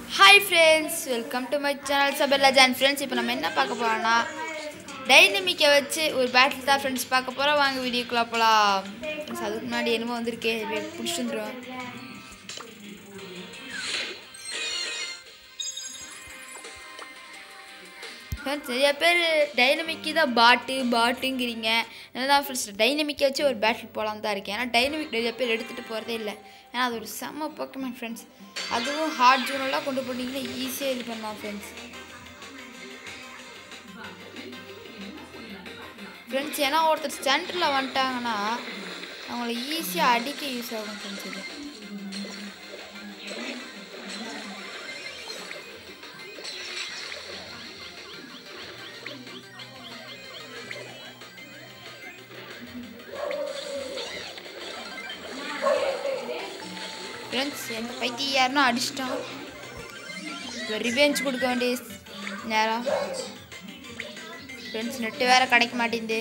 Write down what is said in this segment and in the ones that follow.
hi friends welcome to my channel சபர் லஜான் friends இப்போ நம்ம என்ன பார்க்க போகிறோம்னா டைனமிக்கை வச்சு ஒரு பேட்டில் தான் ஃப்ரெண்ட்ஸ் பார்க்க போகிறோம் வாங்க வீடியோக்குள்ள போகலாம் ஃப்ரெண்ட்ஸ் அதுக்கு முன்னாடி என்னமோ வந்திருக்கே பிடிச்சிட்டு வந்துடும் ஃப்ரெண்ட்ஸ் நிறைய பேர் டைனமிக்கு தான் பாட்டு பாட்டுங்கிறீங்க தான் ஃப்ரெண்ட்ஸ் டைனமிக்கை வச்சு ஒரு பேட்டில் போகலாம் தான் இருக்கேன் ஏன்னா டைனமிக் நிறைய பேர் எடுத்துகிட்டு போகிறதே இல்லை ஏன்னா அது ஒரு செம்ம போக்கமேன் ஃப்ரெண்ட்ஸ் அதுவும் ஹார்ட் ஜோனெல்லாம் கொண்டு போனீங்கன்னா ஈஸியாக இது பண்ணலாம் ஃப்ரெண்ட்ஸ் ஃப்ரெண்ட்ஸ் ஏன்னா ஒருத்தர் சென்டரில் வந்துட்டாங்கன்னா அவங்கள ஈஸியாக அடிக்க யூஸ் ஆகும் ஃப்ரெண்ட்ஸ் இது ஃப்ரெண்ட்ஸ் எங்கள் பைக்கு யாருன்னா அடிச்சிட்டோம் இப்போ ரிவெஞ்ச் கொடுக்க வேண்டிய நேரம் ஃப்ரெண்ட்ஸ் நெட்டு வேற கிடைக்க மாட்டேங்குது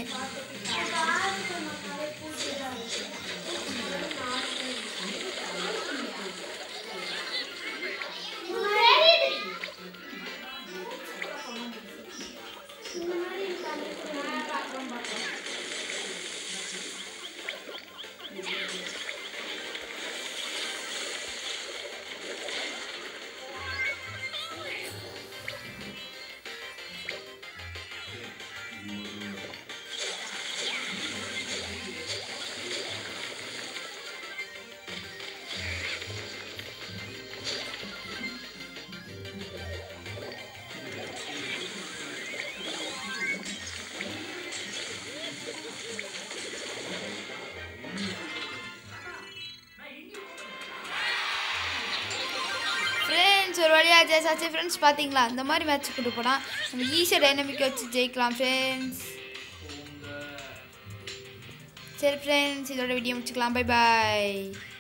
ஃப்ரெண்ட்ஸ் ஒரு வழியாக ஜெயிச்சாச்சு ஃப்ரெண்ட்ஸ் பார்த்தீங்களா இந்த மாதிரி மேட்ச் கொண்டு போனால் நம்ம ஈஸியாக டைனமிக் வச்சு ஜெயிக்கலாம் ஃப்ரெண்ட்ஸ் சரி ஃப்ரெண்ட்ஸ் இதோட வீடியோ முடிச்சுக்கலாம் பை பாய்